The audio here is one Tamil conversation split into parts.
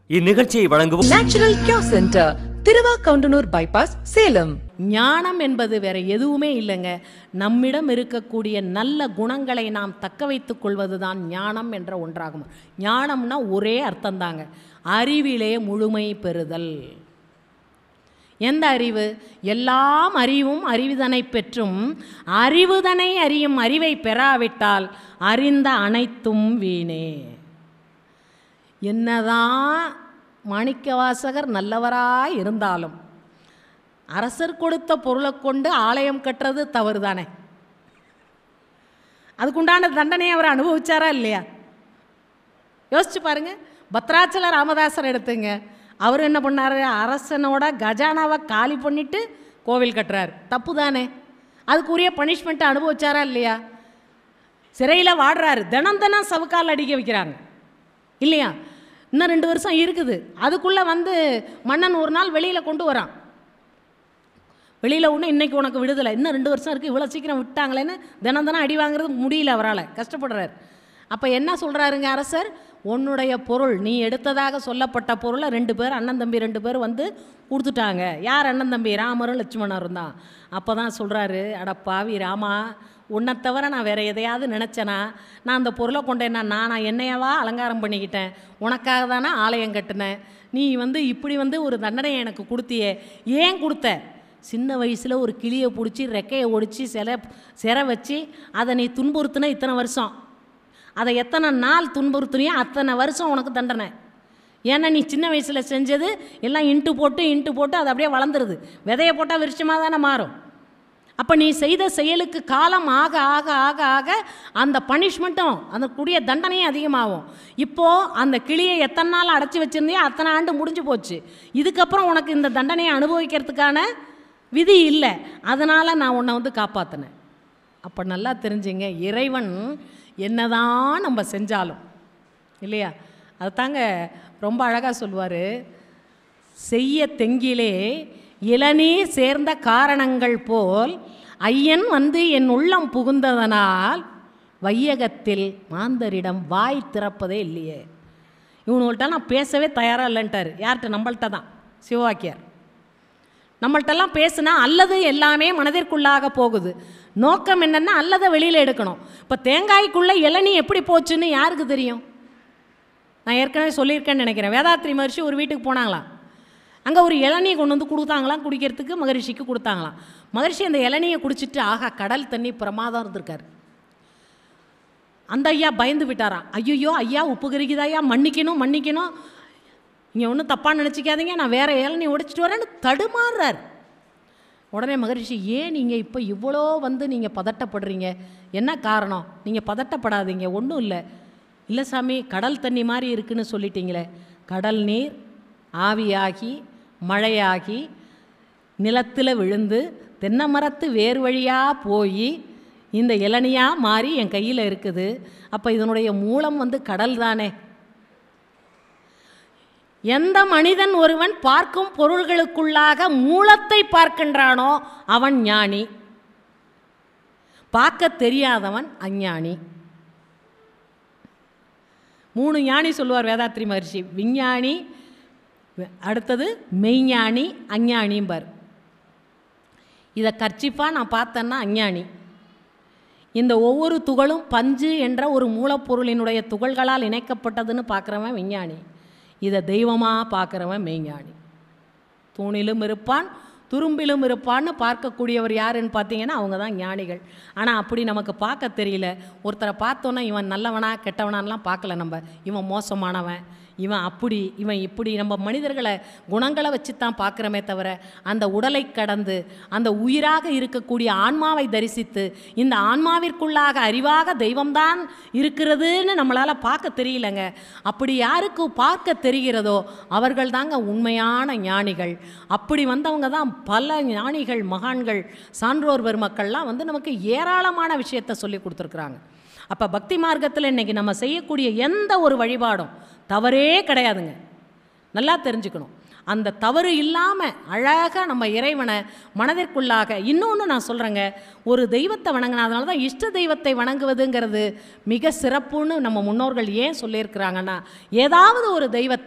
இந்நிகழ்ச்சியை வழங்குவோர் natural cure centre Thiruvakkavundanur bypass Salem ஞானம் என்பது வேற எதுவுமே இல்லைங்க நம்மிடம் இருக்கக்கூடிய நல்ல குணங்களை நாம் தக்க வைத்துக் கொள்வதுதான் ஞானம் என்ற ஒன்றாகும் ஞானம்னா ஒரே அர்த்தம்தாங்க அறிவிலே முழுமை பெறுதல் எந்த அறிவு எல்லாம் அறிவும் அறிவுதனை பெற்றும் அறிவுதனை அறியும் அறிவை பெறாவிட்டால் அறிந்த அனைத்தும் வீணே என்னதான் மாணிக்கவாசகர் நல்லவராய் இருந்தாலும் அரசர் கொடுத்த பொருளை கொண்டு ஆலயம் கட்டுறது தவறு தானே அதுக்குண்டான தண்டனையை அவர் அனுபவிச்சாரா இல்லையா யோசிச்சு பாருங்க பத்ராச்சல ராமதாசர் எடுத்துங்க அவர் என்ன பண்ணாரு அரசனோட கஜானாவை காலி பண்ணிட்டு கோவில் கட்டுறாரு தப்பு தானே அதுக்குரிய பனிஷ்மெண்ட்டை அனுபவிச்சாரா இல்லையா சிறையில் வாடுறாரு தினம் தினம் சவுக்கால் அடிக்க வைக்கிறாங்க இல்லையா இன்னும் ரெண்டு வருஷம் இருக்குது அதுக்குள்ளே வந்து மன்னன் ஒரு நாள் வெளியில் கொண்டு வரான் வெளியில் ஒன்று இன்னைக்கு உனக்கு விடுதலை இன்னும் ரெண்டு வருஷம் இருக்குது இவ்வளோ சீக்கிரம் விட்டாங்களேன்னு தினம் தினம் அடி வாங்குறது முடியல அவரால் கஷ்டப்படுறாரு அப்போ என்ன சொல்கிறாருங்க அரசர் உன்னுடைய பொருள் நீ எடுத்ததாக சொல்லப்பட்ட பொருளை ரெண்டு பேர் அண்ணன் தம்பி ரெண்டு பேர் வந்து கொடுத்துட்டாங்க யார் அண்ணன் தம்பி ராமரும் லட்சுமணரும் தான் அப்போ தான் சொல்கிறாரு அட பாவி ராமா உன்னை தவிர நான் வேறு எதையாவது நினச்சேனா நான் அந்த பொருளை கொண்டேன்னா நானா என்னையவா அலங்காரம் பண்ணிக்கிட்டேன் உனக்காக தானே ஆலயம் கட்டினேன் நீ வந்து இப்படி வந்து ஒரு தண்டனையை எனக்கு கொடுத்தியே ஏன் கொடுத்த சின்ன வயசில் ஒரு கிளியை பிடிச்சி ரெக்கையை ஒடிச்சு சில சிறை வச்சு அதை நீ துன்புறுத்தின இத்தனை வருஷம் அதை எத்தனை நாள் துன்புறுத்துனியோ அத்தனை வருஷம் உனக்கு தண்டனை ஏன்னா நீ சின்ன வயசில் செஞ்சது எல்லாம் இன்ட்டு போட்டு இன்ட்டு போட்டு அது அப்படியே வளர்ந்துருது விதையை போட்டால் விருட்சமாக தானே மாறும் அப்போ நீ செய்த செயலுக்கு காலம் ஆக ஆக ஆக ஆக அந்த பனிஷ்மெண்ட்டும் அந்த கூடிய தண்டனையும் அதிகமாகும் இப்போது அந்த கிளியை எத்தனை நாள் அடைச்சி வச்சுருந்தியோ அத்தனை ஆண்டு முடிஞ்சு போச்சு இதுக்கப்புறம் உனக்கு இந்த தண்டனையை அனுபவிக்கிறதுக்கான விதி இல்லை அதனால் நான் உன்னை வந்து காப்பாற்றினேன் அப்போ நல்லா தெரிஞ்சுங்க இறைவன் என்னதான் நம்ம செஞ்சாலும் இல்லையா அதுதாங்க ரொம்ப அழகாக சொல்லுவார் செய்ய தெங்கிலே இளநீர் சேர்ந்த காரணங்கள் போல் ஐயன் வந்து என் உள்ளம் புகுந்ததனால் வையகத்தில் மாந்தரிடம் வாய் திறப்பதே இல்லையே இவனுங்கள்ட்ட நான் பேசவே தயாராக இல்லைன்ட்டார் யார்கிட்ட நம்மள்ட்ட தான் சிவவாக்கியார் நம்மள்ட்டெல்லாம் பேசுனா அல்லது எல்லாமே மனதிற்குள்ளாக போகுது நோக்கம் என்னென்னா அல்லதை வெளியில் எடுக்கணும் இப்போ தேங்காய்க்குள்ளே இளநீ எப்படி போச்சுன்னு யாருக்கு தெரியும் நான் ஏற்கனவே சொல்லியிருக்கேன்னு நினைக்கிறேன் வேதாத்ரி மகர்ஷி ஒரு வீட்டுக்கு போனாங்களாம் அங்கே ஒரு இளநியை கொண்டு வந்து கொடுத்தாங்களாம் குடிக்கிறதுக்கு மகரிஷிக்கு கொடுத்தாங்களாம் மகரிஷி அந்த இளநியை குடிச்சிட்டு ஆஹா கடல் தண்ணி பிரமாதம் இருந்திருக்காரு அந்த ஐயா பயந்து விட்டாராம் ஐயோ ஐயா உப்பு கறிக்குதா ஐயா மன்னிக்கணும் மன்னிக்கணும் நீங்கள் ஒன்றும் தப்பாக நினச்சிக்காதீங்க நான் வேறு இளநீ உடைச்சிட்டு வரேன்னு தடுமாறுறார் உடனே மகரிஷி ஏன் நீங்கள் இப்போ இவ்வளோ வந்து நீங்கள் பதட்டப்படுறீங்க என்ன காரணம் நீங்கள் பதட்டப்படாதீங்க ஒன்றும் இல்லை இல்லை சாமி கடல் தண்ணி மாதிரி இருக்குன்னு சொல்லிட்டீங்களே கடல் நீர் ஆவியாகி மழையாகி நிலத்தில் விழுந்து தென்னை மரத்து வேர் வழியாக போய் இந்த இளநியாக மாறி என் கையில் இருக்குது அப்போ இதனுடைய மூலம் வந்து கடல் தானே எந்த மனிதன் ஒருவன் பார்க்கும் பொருள்களுக்குள்ளாக மூலத்தை பார்க்கின்றானோ அவன் ஞானி பார்க்க தெரியாதவன் அஞ்ஞானி மூணு ஞானி சொல்லுவார் வேதாத்ரி மகர்ஷி விஞ்ஞானி அடுத்தது மெய்ஞானி அஞ்ஞானிம்பார் இதை கர்ச்சிப்பாக நான் பார்த்தேன்னா அஞ்ஞானி இந்த ஒவ்வொரு துகளும் பஞ்சு என்ற ஒரு மூலப்பொருளினுடைய துகள்களால் இணைக்கப்பட்டதுன்னு பார்க்குறவன் விஞ்ஞானி இதை தெய்வமாக பார்க்குறவன் மெய்ஞானி தூணிலும் இருப்பான் துரும்பிலும் இருப்பான்னு பார்க்கக்கூடியவர் யாருன்னு பார்த்தீங்கன்னா அவங்க தான் ஞானிகள் ஆனால் அப்படி நமக்கு பார்க்க தெரியல ஒருத்தரை பார்த்தோன்னா இவன் நல்லவனா கெட்டவனான்லாம் பார்க்கல நம்ம இவன் மோசமானவன் இவன் அப்படி இவன் இப்படி நம்ம மனிதர்களை குணங்களை வச்சு தான் பார்க்குறோமே தவிர அந்த உடலை கடந்து அந்த உயிராக இருக்கக்கூடிய ஆன்மாவை தரிசித்து இந்த ஆன்மாவிற்குள்ளாக அறிவாக தெய்வம்தான் இருக்கிறதுன்னு நம்மளால் பார்க்க தெரியலங்க அப்படி யாருக்கு பார்க்க தெரிகிறதோ அவர்கள் தாங்க உண்மையான ஞானிகள் அப்படி வந்தவங்க தான் பல ஞானிகள் மகான்கள் சான்றோர் பெருமக்கள்லாம் வந்து நமக்கு ஏராளமான விஷயத்தை சொல்லி கொடுத்துருக்குறாங்க அப்போ பக்தி மார்க்கத்தில் இன்றைக்கி நம்ம செய்யக்கூடிய எந்த ஒரு வழிபாடும் தவறே கிடையாதுங்க நல்லா தெரிஞ்சுக்கணும் அந்த தவறு இல்லாமல் அழகாக நம்ம இறைவனை மனதிற்குள்ளாக இன்னொன்று நான் சொல்கிறேங்க ஒரு தெய்வத்தை வணங்கினதுனால தான் இஷ்ட தெய்வத்தை வணங்குவதுங்கிறது மிக சிறப்புன்னு நம்ம முன்னோர்கள் ஏன் சொல்லியிருக்கிறாங்கன்னா ஏதாவது ஒரு தெய்வத்தை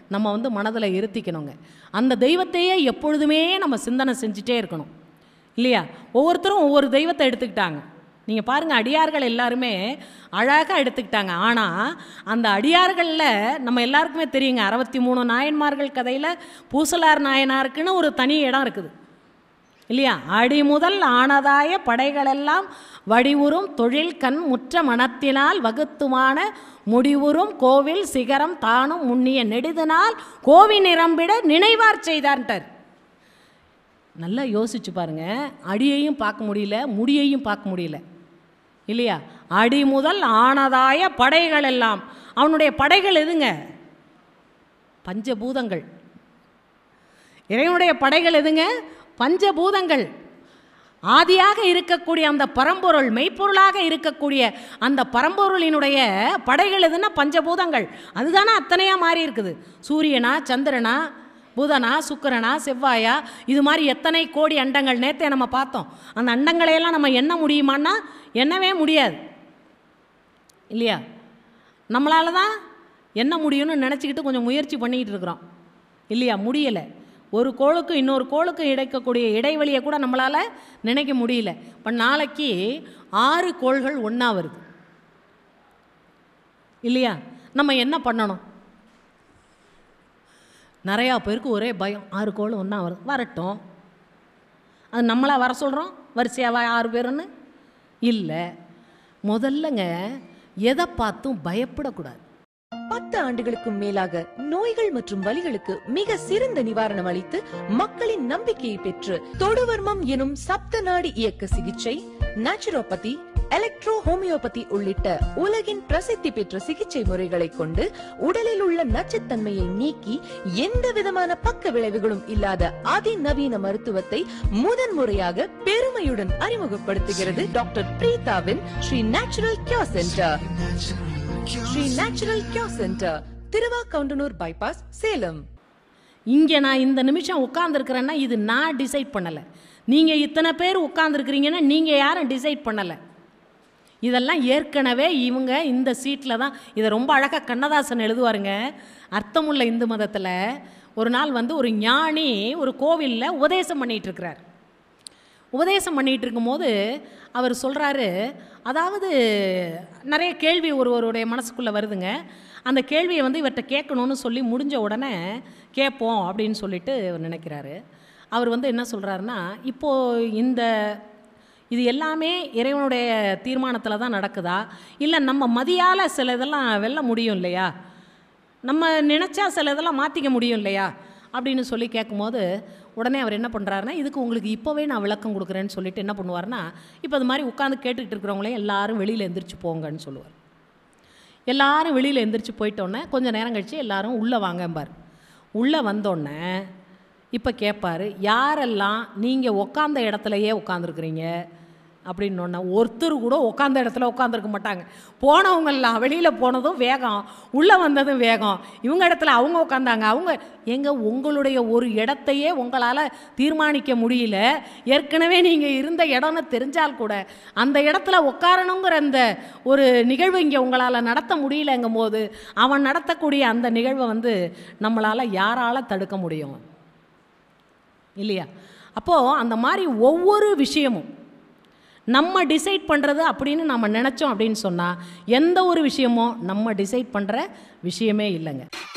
நம்ம வந்து மனதில் இருத்திக்கணுங்க அந்த தெய்வத்தையே எப்பொழுதுமே நம்ம சிந்தனை செஞ்சுட்டே இருக்கணும் இல்லையா ஒவ்வொருத்தரும் ஒவ்வொரு தெய்வத்தை எடுத்துக்கிட்டாங்க நீங்கள் பாருங்கள் அடியார்கள் எல்லாருமே அழகாக எடுத்துக்கிட்டாங்க ஆனால் அந்த அடியார்களில் நம்ம எல்லாருக்குமே தெரியுங்க அறுபத்தி மூணு நாயன்மார்கள் கதையில் பூசலார் நாயனாருக்குன்னு ஒரு தனி இடம் இருக்குது இல்லையா அடி முதல் ஆனதாய படைகளெல்லாம் வடிவுறும் தொழில் கண் முற்ற மனத்தினால் வகுத்துமான முடிவுறும் கோவில் சிகரம் தானும் முன்னிய நெடுதினால் கோவி நிரம்பிட நினைவார் செய்தார்ன்ட்டார் நல்லா யோசிச்சு பாருங்க அடியையும் பார்க்க முடியல முடியையும் பார்க்க முடியல இல்லையா அடி முதல் ஆனதாய படைகள் எல்லாம் அவனுடைய படைகள் எதுங்க பஞ்சபூதங்கள் இறைவனுடைய படைகள் எதுங்க பஞ்சபூதங்கள் ஆதியாக இருக்கக்கூடிய அந்த பரம்பொருள் மெய்ப்பொருளாக இருக்கக்கூடிய அந்த பரம்பொருளினுடைய படைகள் எதுன்னா பஞ்சபூதங்கள் அதுதானே அத்தனையாக மாறி இருக்குது சூரியனா சந்திரனா புதனா சுக்கிரனா செவ்வாயா இது மாதிரி எத்தனை கோடி அண்டங்கள் நேற்றே நம்ம பார்த்தோம் அந்த அண்டங்களையெல்லாம் நம்ம எண்ண முடியுமான்னா எண்ணவே முடியாது இல்லையா நம்மளால தான் என்ன முடியும்னு நினச்சிக்கிட்டு கொஞ்சம் முயற்சி பண்ணிக்கிட்டு இருக்கிறோம் இல்லையா முடியலை ஒரு கோளுக்கும் இன்னொரு கோளுக்கும் இடைக்கக்கூடிய இடைவெளியை கூட நம்மளால் நினைக்க முடியல இப்போ நாளைக்கு ஆறு கோள்கள் ஒன்றா வருது இல்லையா நம்ம என்ன பண்ணணும் நிறையா பேருக்கு ஒரே பயம் ஆறு கோள் ஒன்றா வருது வரட்டும் அது நம்மளா வர சொல்கிறோம் வரிசையாவா ஆறு பேருன்னு இல்லை முதல்லங்க எதை பார்த்தும் பயப்படக்கூடாது பத்து ஆண்டுகளுக்கும் மேலாக நோய்கள் மற்றும் வலிகளுக்கு மிக சிறந்த நிவாரணம் அளித்து மக்களின் நம்பிக்கையை பெற்று தொடுவர்மம் எனும் சப்த நாடி இயக்க சிகிச்சை நேச்சுரோபதி எலக்ட்ரோ ஹோமியோபதி உள்ளிட்ட உலகின் பிரசித்தி பெற்ற சிகிச்சை முறைகளை கொண்டு உடலில் உள்ள நச்சுத்தன்மையை நீக்கி எந்த விதமான பக்க விளைவுகளும் இல்லாத அதிநவீன மருத்துவத்தை முதன்முறையாக பெருமையுடன் அறிமுகப்படுத்துகிறது டாக்டர் பிரீதாவின் Sri natural cure centre Sri natural cure centre Thiruvakkavundanur bypass Salem இங்கே நான் இந்த நிமிஷம் உட்காந்துருக்கிறேன்னா இது நான் டிசைட் பண்ணலை நீங்கள் இத்தனை பேர் உட்காந்துருக்கிறீங்கன்னா நீங்கள் யாரும் டிசைட் பண்ணலை இதெல்லாம் ஏற்கனவே இவங்க இந்த சீட்டில் தான் இதை ரொம்ப அழகாக கண்ணதாசன் எழுதுவாருங்க அர்த்தமுள்ள இந்து மதத்தில் ஒரு நாள் வந்து ஒரு ஞானி ஒரு கோவிலில் உபதேசம் பண்ணிகிட்டு இருக்கிறார் உபதேசம் பண்ணிகிட்டு இருக்கும்போது அவர் சொல்கிறாரு அதாவது நிறைய கேள்வி ஒருவருடைய மனசுக்குள்ளே வருதுங்க அந்த கேள்வியை வந்து இவர்கிட்ட கேட்கணும்னு சொல்லி முடிஞ்ச உடனே கேட்போம் அப்படின்னு சொல்லிட்டு அவர் நினைக்கிறாரு அவர் வந்து என்ன சொல்கிறாருன்னா இப்போது இந்த இது எல்லாமே இறைவனுடைய தீர்மானத்தில் தான் நடக்குதா இல்லை நம்ம மதியால் சில இதெல்லாம் வெல்ல முடியும் இல்லையா நம்ம நினச்சா சில இதெல்லாம் மாற்றிக்க முடியும் இல்லையா அப்படின்னு சொல்லி கேட்கும்போது உடனே அவர் என்ன பண்ணுறாருன்னா இதுக்கு உங்களுக்கு இப்போவே நான் விளக்கம் கொடுக்குறேன்னு சொல்லிட்டு என்ன பண்ணுவார்னா இப்போ அது மாதிரி உட்காந்து கேட்டுக்கிட்டு இருக்கிறவங்களே எல்லாரும் வெளியில் எந்திரிச்சு போங்கன்னு சொல்லுவார் எல்லாரும் வெளியில் எந்திரிச்சு போயிட்டோன்னே கொஞ்சம் நேரம் கழித்து எல்லாரும் உள்ளே வாங்கம்பார் உள்ளே வந்தோடனே இப்போ கேட்பார் யாரெல்லாம் நீங்கள் உட்காந்த இடத்துலையே உட்காந்துருக்குறீங்க அப்படின்னோடனே ஒருத்தர் கூட உட்காந்த இடத்துல உட்காந்துருக்க மாட்டாங்க போனவங்கெல்லாம் வெளியில் போனதும் வேகம் உள்ளே வந்ததும் வேகம் இவங்க இடத்துல அவங்க உட்காந்தாங்க அவங்க எங்க உங்களுடைய ஒரு இடத்தையே உங்களால் தீர்மானிக்க முடியல ஏற்கனவே நீங்கள் இருந்த இடம்னு தெரிஞ்சால் கூட அந்த இடத்துல உட்காரணுங்கிற அந்த ஒரு நிகழ்வு இங்கே உங்களால் நடத்த முடியலங்கும் போது அவன் நடத்தக்கூடிய அந்த நிகழ்வை வந்து நம்மளால் யாரால் தடுக்க முடியும் இல்லையா அப்போது அந்த மாதிரி ஒவ்வொரு விஷயமும் நம்ம டிசைட் பண்ணுறது அப்படின்னு நம்ம நினச்சோம் அப்படின்னு சொன்னால் எந்த ஒரு விஷயமும் நம்ம டிசைட் பண்ணுற விஷயமே இல்லைங்க